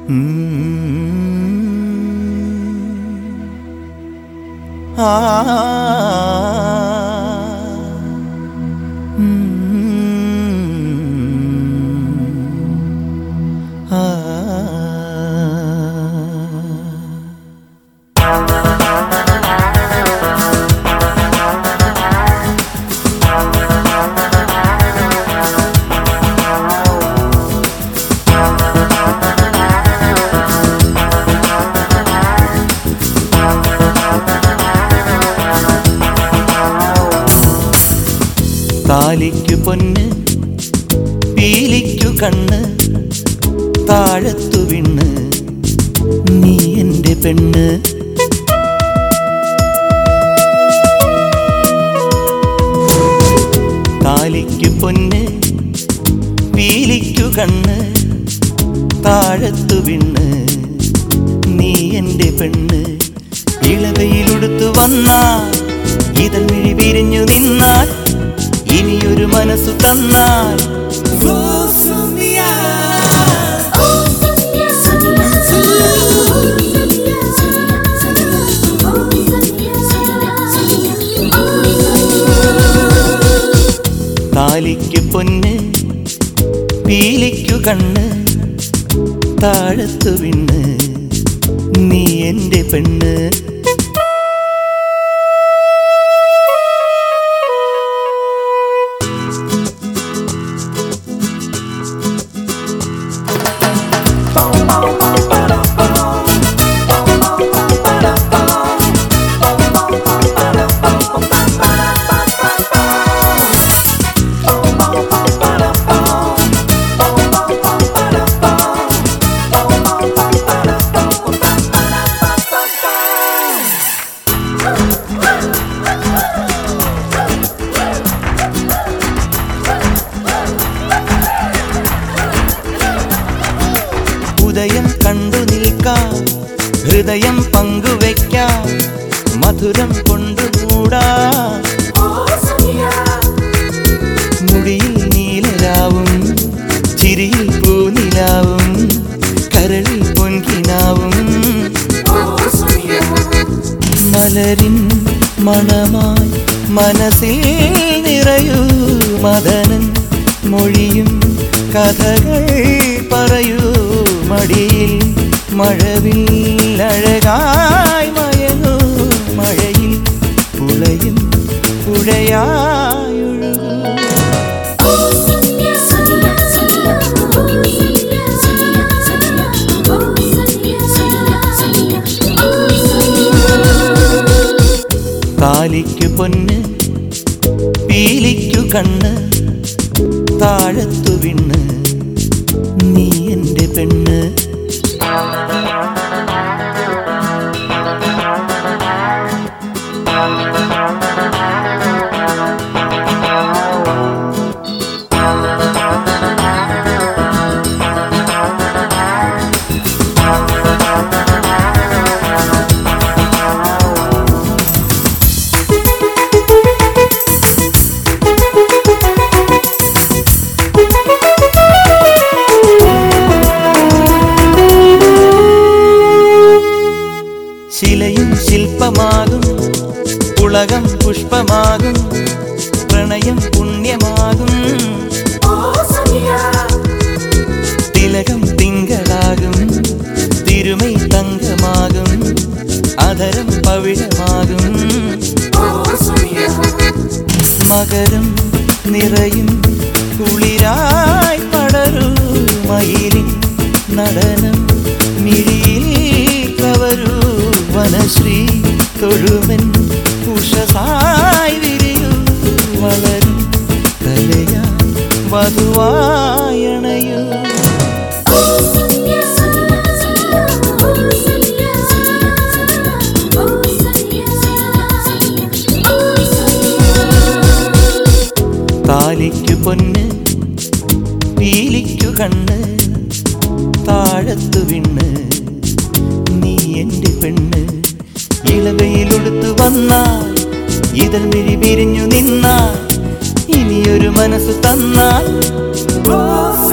ആ താലിക്കു പൊന്ന് പീലിക്കു കണ്ണ് താഴത്തു വിണ്ണ് നീ എൻ്റെ പെണ്ണ് താലിക്കു പൊന്ന് പീലിക്കു കണ്ണ് താഴത്തു വിണ്ണ് നീ എൻ്റെ പെണ്ണ് ഇളവയിലുടുത്തു വന്നാൽ ഇതൾ മിഴി വിരിഞ്ഞു നിന്നാൽ ഇനിയൊരു മനസ്സു തന്നാൽ താലിക്കു പൊന്ന് പീലിക്കു കണ്ണ് താഴത്തു വിണ്ണ് നീ എൻ്റെ പെണ്ണ് ഉദയം കണ്ടു നിൽക്കാം ഹൃദയം പങ്കുവെക്കാം മധുരം കൊണ്ടു മൂടാം മുടിയിൽ നീലരാവും ചിരിയിൽ പൂനിലാവും കരളിൽ പൊൻകിനാവും മലരിൻ മണമായി മനസ്സിൽ നിറയൂ മദനൻ മൊഴിയും കഥകൾ പറയൂ മടിയിൽ മഴവിൽ അഴകായി മയങ്ങൂ മഴയിൽ പുളയും പുഴയായൊഴുകൂ താലിക്കു പൊന്ന് പീലിക്കു കണ്ണ് താഴത്തു വിണ്ണ് നീ എൻ്റെ പെണ്ണ് ശിലയും ശില്പമാകും പുളകം പുഷ്പമാകും പ്രണയം പുണ്യമാകും തിലകം തിങ്കളാകും തിരുമൈ തങ്കമാകും അധരം പവിഴമാകും മകരം നിറയും കുളിരായി പടരൂ മയിലിൻ നടനം മിഴിയിൽ കവരൂ വനശ്രീ തൊഴുമൻ ഉഷസായി വിരിയൂ വളരും കലയാ വധുവായണയൂ താലിക്കു പൊന്ന് പീലിക്കു കണ്ണ് താഴത്തു വിണ്ണ് നീ എൻ്റെ പെണ്ണ് ഇളവയിലൊടുത്തു വന്നാൽ ഇതൾ മിഴി വിരിഞ്ഞു നിന്നാൽ ഇനിയൊരു മനസ്സു തന്നാൽ ഓ